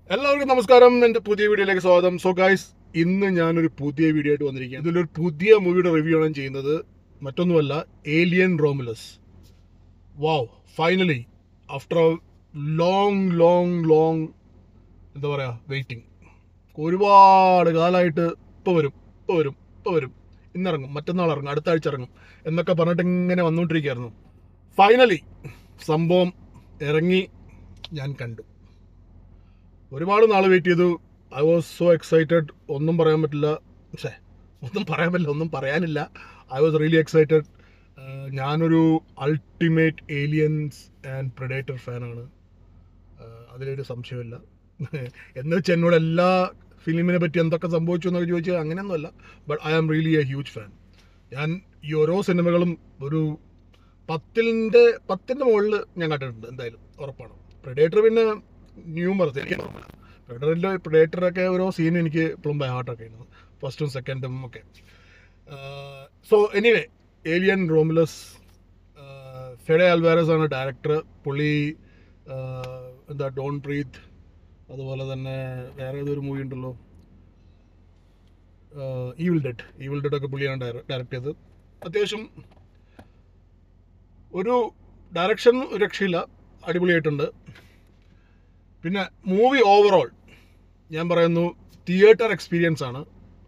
എല്ലാവർക്കും നമസ്കാരം എൻ്റെ പുതിയ വീഡിയോയിലേക്ക് സ്വാഗതം സോ ഗൈസ് ഇന്ന് ഞാനൊരു പുതിയ വീഡിയോ ആയിട്ട് വന്നിരിക്കുകയാണ് ഇതിലൊരു പുതിയ മൂവിയുടെ റിവ്യൂ ആണ് ചെയ്യുന്നത് മറ്റൊന്നുമല്ല alien Romulus wow finally after long long long എന്താ പറയുക വെയിറ്റിംഗ് ഒരുപാട് കാലമായിട്ട് ഇപ്പോൾ വരും ഇപ്പോൾ വരും ഇപ്പോൾ വരും ഇന്നിറങ്ങും മറ്റന്നാൾ ഇറങ്ങും അടുത്ത ആഴ്ച ഇറങ്ങും എന്നൊക്കെ പറഞ്ഞിട്ട് ഇങ്ങനെ വന്നുകൊണ്ടിരിക്കുകയായിരുന്നു ഫൈനലി സംഭവം ഇറങ്ങി ഞാൻ കണ്ടു ഒരുപാട് നാൾ വെയിറ്റ് ചെയ്തു ഐ വാസ് സോ എക്സൈറ്റഡ് ഒന്നും പറയാൻ പറ്റില്ല പക്ഷേ ഒന്നും പറയാൻ പറ്റില്ല ഒന്നും പറയാനില്ല ഐ വാസ് റിയലി എക്സൈറ്റഡ് ഞാനൊരു അൾട്ടിമേറ്റ് ഏലിയൻസ് ആൻഡ് പ്രഡേറ്റർ ഫാനാണ് അതിലൊരു സംശയമില്ല എന്ന് വെച്ചാൽ എന്നോട് എല്ലാ ഫിലിമിനെ പറ്റി എന്തൊക്കെ സംഭവിച്ചു എന്നൊക്കെ ചോദിച്ചാൽ അങ്ങനെയൊന്നുമല്ല but I am really a huge fan ഞാൻ ഈ ഓരോ സിനിമകളും ഒരു പത്തിൻ്റെ പത്തിൻ്റെ മുകളിൽ ഞാൻ കണ്ടിട്ടുണ്ട് എന്തായാലും ഉറപ്പാണ് പ്രഡേറ്റർ പിന്നെ ന്യൂമർസ് എനിക്ക് പ്രഡേറ്ററിൻ്റെ പ്രഡേറ്ററൊക്കെ ഓരോ സീനും എനിക്ക് ഇപ്പോഴും ബൈ ഹാർട്ടൊക്കെ ആയിരുന്നു ഫസ്റ്റും സെക്കൻഡും ഒക്കെ so anyway alien Romulus Fede Alvarez ആണ് ഡയറക്ടർ പുള്ളി ആഹ്, എന്താ ഡോൺ ബ്രീത്ത് അതുപോലെ തന്നെ വേറെ ഏതൊരു മൂവി ഉണ്ടല്ലോ ഈവിൾ ഡെഡ് ഈവിൾ ഡെഡ് ഒക്കെ പുള്ളിയാണ് ഡയറക്റ്റ് ചെയ്തത് അത്യാവശ്യം ഒരു ഡയറക്ഷൻ രക്ഷയില്ല അടിപൊളിയായിട്ടുണ്ട് പിന്നെ മൂവി ഓവറോൾ ഞാൻ പറയുന്നു തിയേറ്റർ എക്സ്പീരിയൻസ് ആണ്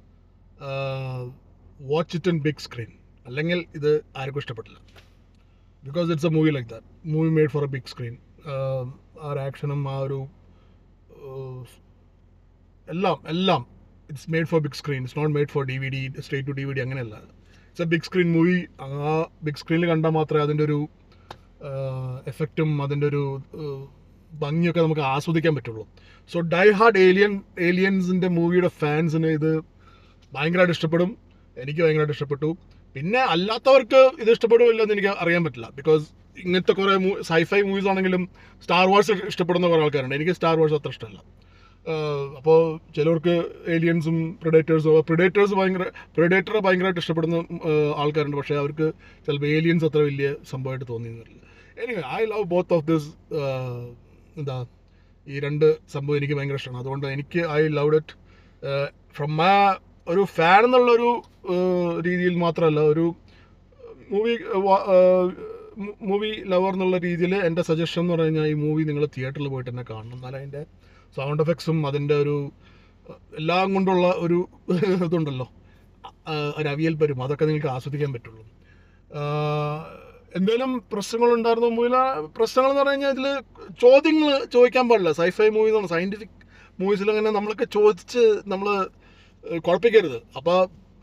watch it in big screen അല്ലെങ്കിൽ ഇത് ആർക്കും ഇഷ്ടപ്പെട്ടില്ല because it's a movie like that movie made for a big screen ആ ഒരു ആക്ഷനും ആ ഒരു ആഹ്, എല്ലാം എല്ലാം it's made for big screen it's not made for D V D straight to D V D അങ്ങനെയല്ല it's a big screen movie ആ ബിഗ് സ്ക്രീനിൽ കണ്ടാൽ മാത്രമേ അതിൻ്റെ ഒരു എഫക്റ്റും അതിൻ്റെ ഒരു ആഹ്, ഭംഗിയൊക്കെ നമുക്ക് ആസ്വദിക്കാൻ പറ്റുള്ളൂ സോ ഡൈ ഹാർഡ് ഏലിയൻ ഏലിയൻസിൻ്റെ മൂവിയുടെ ഫാൻസിന് ഇത് ഭയങ്കരമായിട്ട് ഇഷ്ടപ്പെടും എനിക്ക് ഭയങ്കരമായിട്ട് ഇഷ്ടപ്പെട്ടു പിന്നെ അല്ലാത്തവർക്ക് ഇത് ഇഷ്ടപ്പെടുമില്ല എന്ന് എനിക്ക് അറിയാൻ പറ്റില്ല ബിക്കോസ് ഇങ്ങനത്തെ കുറേ സൈഫൈ മൂവീസ് ആണെങ്കിലും സ്റ്റാർ വാർസ് ഇഷ്ടപ്പെടുന്ന കുറേ ആൾക്കാരുണ്ട് എനിക്ക് സ്റ്റാർ വാർസ് അത്ര ഇഷ്ടമല്ല അപ്പോൾ ചിലർക്ക് ഏലിയൻസും പ്രിഡേറ്റേഴ്സും പ്രിഡേറ്റേഴ്സ് ഭയങ്കര പ്രിഡേറ്റർ ഭയങ്കരമായിട്ട് ഇഷ്ടപ്പെടുന്ന ആഹ്, ആൾക്കാരുണ്ട് പക്ഷേ അവർക്ക് ചിലപ്പോൾ ഏലിയൻസ് അത്ര വലിയ സംഭവമായിട്ട് തോന്നിയെന്നില്ല anyway I love both of this എന്താ ഈ രണ്ട് സംഭവം എനിക്ക് ഭയങ്കര ഇഷ്ടമാണ് അതുകൊണ്ട് എനിക്ക് ഐ ലവ് ഇറ്റ് ഫ്രം ആ ഒരു ഫാൻ എന്നുള്ളൊരു ആഹ്, രീതിയിൽ മാത്രമല്ല ഒരു മൂവി മൂവി ലവർ എന്നുള്ള രീതിയിൽ എൻ്റെ സജഷൻ എന്ന് പറഞ്ഞു കഴിഞ്ഞാൽ ഈ മൂവി നിങ്ങൾ തിയേറ്ററിൽ പോയിട്ട് തന്നെ കാണണം എന്നാലും അതിൻ്റെ സൗണ്ട് എഫക്ട്സും അതിൻ്റെ ഒരു അഹ്, എല്ലാം കൊണ്ടുള്ള ഒരു ഇതുണ്ടല്ലോ അഹ്, ഒരു അവിയൽ പരും അതൊക്കെ നിങ്ങൾക്ക് ആസ്വദിക്കാൻ പറ്റുള്ളൂ ആഹ്, എന്തെങ്കിലും പ്രശ്നങ്ങളുണ്ടായിരുന്ന മൂവിയിൽ പ്രശ്നങ്ങൾ എന്ന് പറഞ്ഞു കഴിഞ്ഞാൽ ഇതിൽ ചോദ്യങ്ങൾ ചോദിക്കാൻ പാടില്ല സൈഫൈ മൂവി എന്നാണ് സയൻറ്റിഫിക് മൂവീസിൽ അങ്ങനെ നമ്മളൊക്കെ ചോദിച്ച് നമ്മൾ കുഴപ്പിക്കരുത് അപ്പോൾ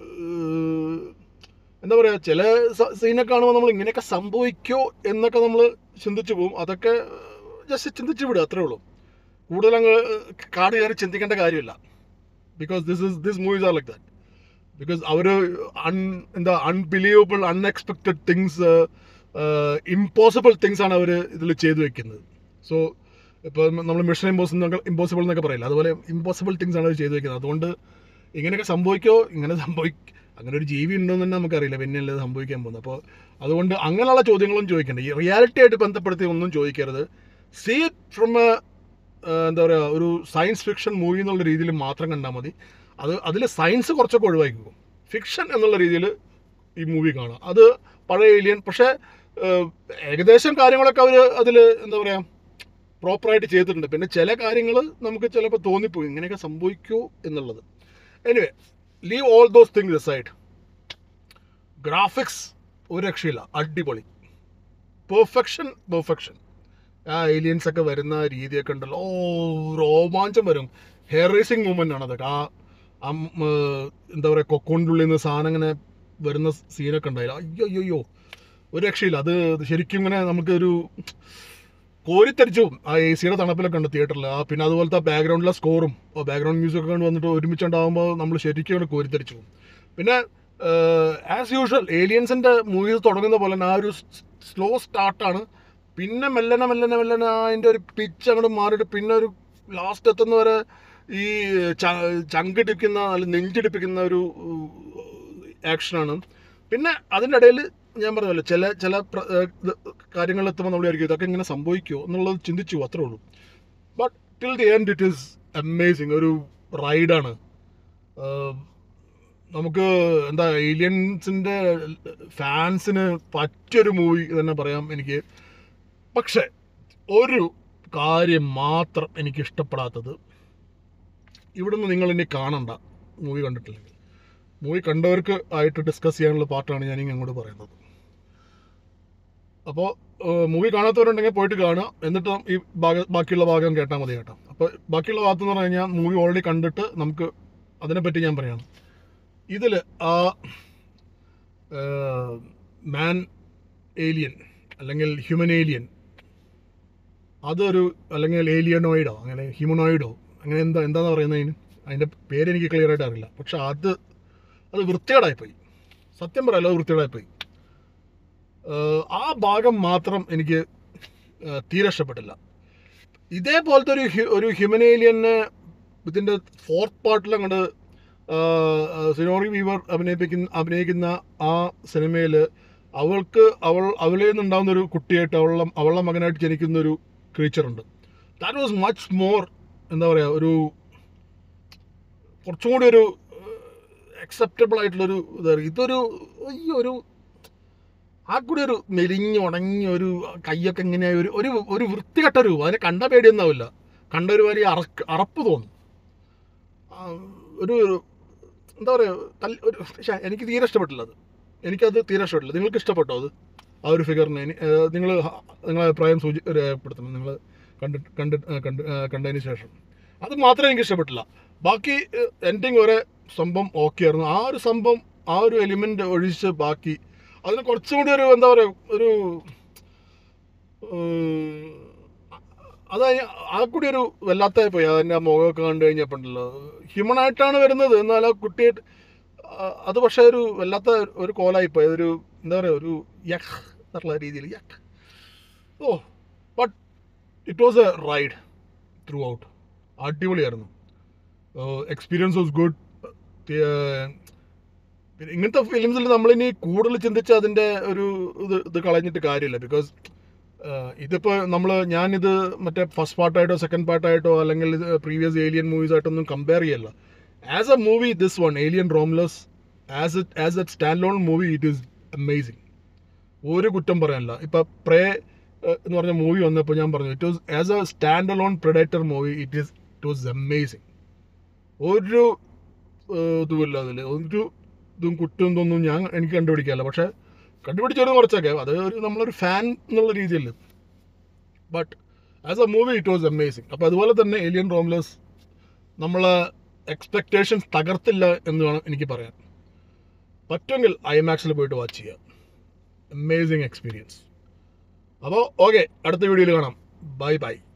എന്താ പറയുക ചില സീനൊക്കെ കാണുമ്പോൾ നമ്മൾ ഇങ്ങനെയൊക്കെ സംഭവിക്കോ എന്നൊക്കെ നമ്മൾ ചിന്തിച്ചു പോകും അതൊക്കെ ജസ്റ്റ് ചിന്തിച്ചു വിടുക അത്രേ ഉള്ളൂ കൂടുതൽ അങ്ങ് കാട് കയറി ചിന്തിക്കേണ്ട കാര്യമില്ല because this is this movies are like that because അവർ അൺ എന്താ unbelievable unexpected things impossible things ആണ് അവർ ഇതിൽ ചെയ്തു വെക്കുന്നത് സോ ഇപ്പോൾ നമ്മൾ മിഷൻ ഇമ്പോസിബിൾ ഇമ്പോസിബിൾ എന്നൊക്കെ പറയില്ല അതുപോലെ ഇമ്പോസിബിൾ തിങ്സ് ആണ് അവർ ചെയ്തു വെക്കുന്നത് അതുകൊണ്ട് ഇങ്ങനെയൊക്കെ സംഭവിക്കോ ഇങ്ങനെ സംഭവി അങ്ങനെ ഒരു ജീവി ഉണ്ടോ എന്ന് തന്നെ നമുക്കറിയില്ല പിന്നെയല്ലേ ഇത് സംഭവിക്കാൻ പോകുന്നത് അപ്പോൾ അതുകൊണ്ട് അങ്ങനെയുള്ള ചോദ്യങ്ങളും ചോദിക്കണ്ട ഈ റിയാലിറ്റി ആയിട്ട് ബന്ധപ്പെടുത്തി ഒന്നും ചോദിക്കരുത് സീ ഇറ്റ് ഫ്രം എ എന്താ പറയുക ഒരു സയൻസ് ഫിക്ഷൻ മൂവി എന്നുള്ള രീതിയിൽ മാത്രം കണ്ടാൽ മതി അത് അതിൽ സയൻസ് കുറച്ചൊക്കെ ഒഴിവാക്കിക്കും ഫിക്ഷൻ എന്നുള്ള രീതിയിൽ ഈ മൂവി കാണാം അത് പഴയ ഏലിയൻ പക്ഷേ ഏഹ്, ഏകദേശം കാര്യങ്ങളൊക്കെ അവർ അതിൽ എന്താ പറയുക പ്രോപ്പറായിട്ട് ചെയ്തിട്ടുണ്ട് പിന്നെ ചില കാര്യങ്ങൾ നമുക്ക് ചിലപ്പോൾ തോന്നിപ്പോയി ഇങ്ങനെയൊക്കെ സംഭവിക്കുമോ എന്നുള്ളത് anyway leave all those things side graphics ഒരു രക്ഷയില്ല അടിപൊളി പെർഫെക്ഷൻ പെർഫെക്ഷൻ ആ ഏലിയൻസ് ഒക്കെ വരുന്ന രീതിയൊക്കെ ഉണ്ടല്ലോ ഓ രോമാഞ്ചം വരും ഹെയർ റേസിംഗ് മൂവ്മെന്റ് ആണ് അതൊക്കെ ആ ആ, ഉം, ഏർ, എന്താ പറയുക കൊക്കോണിൻ്റെ ഉള്ളിൽ നിന്ന് സാധനം ഇങ്ങനെ വരുന്ന സീനൊക്കെ ഉണ്ടായില്ല അയ്യോ അയ്യോ അയ്യോ ഒരു രക്ഷയില്ല അത് ശരിക്കും ഇങ്ങനെ നമുക്കൊരു കോരിത്തരിച്ചു പോകും. ആ എ സിയുടെ തണുപ്പിലൊക്കെ ഉണ്ട് തിയേറ്ററിൽ ആ പിന്നെ അതുപോലത്തെ ബാക്ക്ഗ്രൗണ്ടിലെ സ്കോറും ബാക്ക്ഗ്രൗണ്ട് മ്യൂസിക് ഒക്കെ കൊണ്ട് വന്നിട്ട് ഒരുമിച്ചുണ്ടാകുമ്പോൾ നമ്മൾ ശരിക്കും അങ്ങോട്ട് കോരിത്തരിച്ചു പോകും പിന്നെ ആസ് യൂഷ്വൽ ഏലിയൻസിൻ്റെ മൂവീസ് തുടങ്ങുന്ന പോലെ തന്നെ ആ ഒരു സ്ലോ സ്റ്റാർട്ടാണ് പിന്നെ മെല്ലനെ മെല്ലനെ മെല്ലനെ അതിൻ്റെ ഒരു പിച്ച് അങ്ങോട്ട് മാറിയിട്ട് പിന്നെ ഒരു ലാസ്റ്റ് എത്തുന്നവരെ ഈ ച- ചങ്കിടിപ്പിക്കുന്ന അല്ല നെഞ്ചിടിപ്പിക്കുന്ന ഒരു ആക്ഷനാണ് പിന്നെ അതിൻ്റെ ഇടയിൽ ഞാൻ പറഞ്ഞല്ലോ ചില ചില പ്ര- ഏഹ് ഇത് കാര്യങ്ങളിൽ എത്തുമ്പോൾ നമ്മൾ വിചാരിക്കും ഇതൊക്കെ ഇങ്ങനെ സംഭവിക്കുമോ എന്നുള്ളത് ചിന്തിച്ചു അത്രേ ഉള്ളൂ but till the end it is amazing ഒരു റൈഡാണ് നമുക്ക് എന്താ ഏലിയൻസിൻ്റെ ഫാൻസിന് പറ്റിയൊരു മൂവി തന്നെ പറയാം എനിക്ക് പക്ഷേ ഒരു കാര്യം മാത്രം എനിക്ക് ഇഷ്ടപ്പെടാത്തത് ഇവിടുന്ന് നിങ്ങൾ ഇനി കാണണ്ട മൂവി കണ്ടിട്ടില്ലെങ്കിൽ മൂവി കണ്ടവർക്ക് ആയിട്ട് ഡിസ്കസ് ചെയ്യാനുള്ള പാർട്ടാണ് ഞാൻ ഇനി അങ്ങോട്ട് പറയുന്നത് അപ്പോൾ മൂവി കാണാത്തവരുണ്ടെങ്കിൽ പോയിട്ട് കാണുക എന്നിട്ട് ഈ ഭാഗ ബാക്കിയുള്ള ഭാഗം കേട്ടാൽ മതി കേട്ടോ അപ്പോൾ ബാക്കിയുള്ള ഭാഗത്ത് എന്ന് പറഞ്ഞു കഴിഞ്ഞാൽ മൂവി ഓൾറെഡി കണ്ടിട്ട് നമുക്ക് അതിനെപ്പറ്റി ഞാൻ പറയാണ് ഇതിൽ ആ മാൻ ഏലിയൻ അല്ലെങ്കിൽ ഹ്യൂമൻ ഏലിയൻ അതൊരു അല്ലെങ്കിൽ ഏലിയനോയിഡോ അങ്ങനെ ഹ്യൂമനോയിഡോ അങ്ങനെ എന്താ എന്താന്ന് പറയുന്നതിന് അതിൻ്റെ പേരെനിക്ക് ക്ലിയർ ആയിട്ട് അറിയില്ല പക്ഷെ അത് അത് വൃത്തികേടായിപ്പോയി സത്യം പറയാലോ അത് വൃത്തികേടായിപ്പോയി ഏഹ് ആ ഭാഗം മാത്രം എനിക്ക് ഏഹ് തീരെ ഇഷ്ടപ്പെട്ടില്ല ഇതേപോലത്തെ ഒരു ഹ്യൂ- ഒരു ഹ്യൂമൻ ഏലിയനെ ഇതിൻ്റെ ഫോർത്ത് പാർട്ടിൽ അങ്ങോട്ട് സിനോറി വീവർ അഭിനയിപ്പിക്കുന്ന അഭിനയിക്കുന്ന ആ സിനിമയിൽ അവൾക്ക് അവൾ അവളിൽ നിന്നുണ്ടാകുന്ന ഒരു കുട്ടിയായിട്ട് അവളുടെ അവളുടെ മകനായിട്ട് ജനിക്കുന്ന ഒരു ക്രീച്ചർ ഉണ്ട് ദാറ്റ് വാസ് മച്ച് മോർ എന്താ പറയുക ഒരു കുറച്ചും കൂടി ഒരു അക്സെപ്റ്റബിൾ ആയിട്ടുള്ളൊരു ഇതായിരുന്നു ഇതൊരു ഈ ഒരു ആ കൂടി ഒരു മെലിഞ്ഞ് ഉണങ്ങി ഒരു കൈയൊക്കെ ഇങ്ങനെ ഒരു ഒരു ഒരു വൃത്തികെട്ട ഒരു അതിനെ കണ്ട പേടിയൊന്നാവില്ല കണ്ട ഒരു വലിയ അറക്ക് അറപ്പ് തോന്നും ആ, ഒരു എന്താ പറയുക തൽ- ഒരു ശ്ശെ, എനിക്ക് തീരെ ഇഷ്ടപ്പെട്ടില്ല അത് എനിക്കത് തീരെ ഇഷ്ടപ്പെട്ടില്ല നിങ്ങൾക്ക് ഇഷ്ടപ്പെട്ടോ അത് ആ ഒരു ഫിഗറിനെ നിങ്ങൾ നിങ്ങളെ അഭിപ്രായം സൂചി രേഖപ്പെടുത്തണം നിങ്ങൾ കണ്ടിട്ട് കണ്ടിട്ട് ആ, കണ്ട് ആ, കണ്ടതിന് ശേഷം അത് മാത്രമേ എനിക്ക് ഇഷ്ടപ്പെട്ടില്ല ബാക്കി എൻഡിങ് വരെ സംഭവം ഓക്കെ ആയിരുന്നു ആ ഒരു സംഭവം ആ ഒരു എലിമെൻ്റ് ഒഴിച്ച് ബാക്കി അതിന് കുറച്ചും കൂടി ഒരു എന്താ പറയുക ഒരു ഏഹ്, അത് അയി- ആ കൂടി ഒരു വല്ലാത്ത പോയി അതിൻ്റെ ആ മുഖമൊക്കെ കണ്ടു കഴിഞ്ഞപ്പോണ്ടല്ലോ ഹ്യൂമൺ ആയിട്ടാണ് വരുന്നത് എന്നാൽ ആ കുട്ടിയായിട്ട് ആ, അത് പക്ഷേ ഒരു വല്ലാത്ത ഒരു കോലായിപ്പോയി അതൊരു എന്താ പറയുക ഒരു യക് എന്നുള്ള രീതിയിൽ യക് ഓ but it was a ride throughout അടിപൊളിയായിരുന്നു എക്സ്പീരിയൻസ് വാസ് ഗുഡ് പിന്നെ ഇങ്ങനത്തെ ഫിലിംസിൽ നമ്മളിനി കൂടുതൽ ചിന്തിച്ച് അതിൻ്റെ ഒരു ഇത് ഇത് കളഞ്ഞിട്ട് കാര്യമില്ല ബിക്കോസ് ഇതിപ്പോൾ നമ്മൾ ഞാനിത് മറ്റേ ഫസ്റ്റ് പാർട്ടായിട്ടോ സെക്കൻഡ് പാർട്ടായിട്ടോ അല്ലെങ്കിൽ പ്രീവിയസ് ഏലിയൻ മൂവീസ് ആയിട്ടൊന്നും കമ്പയർ ചെയ്യല്ല as a movie this one alien Romulus as it as a standalone movie it is amazing ഒരു കുറ്റം പറയാനില്ല ഇപ്പം പ്രേ എന്ന് പറഞ്ഞ മൂവി വന്നപ്പോൾ ഞാൻ പറഞ്ഞു it was as a standalone predator movie it is it was amazing ഒരു ഏഹ്, ഇതുമില്ല അതിൽ ഒരു ഇതും കുറ്റം ഇതൊന്നും ഞാൻ എനിക്ക് കണ്ടുപിടിക്കാനില്ല പക്ഷേ കണ്ടുപിടിച്ചവരും കുറച്ചൊക്കെ അത് ഒരു നമ്മളൊരു ഫാൻ എന്നുള്ള രീതിയിൽ but as a movie it was amazing അപ്പോൾ അതുപോലെ തന്നെ ഏലിയൻ റോംലസ് നമ്മളെ എക്സ്പെക്റ്റേഷൻസ് തകർത്തില്ല എന്ന് വേണം എനിക്ക് പറയാൻ പറ്റുമെങ്കിൽ ഐമാക്സിൽ പോയിട്ട് വാച്ച് ചെയ്യുക അമേസിങ് എക്സ്പീരിയൻസ് അപ്പോൾ ഓക്കെ അടുത്ത വീഡിയോയിൽ കാണാം ബൈ ബൈ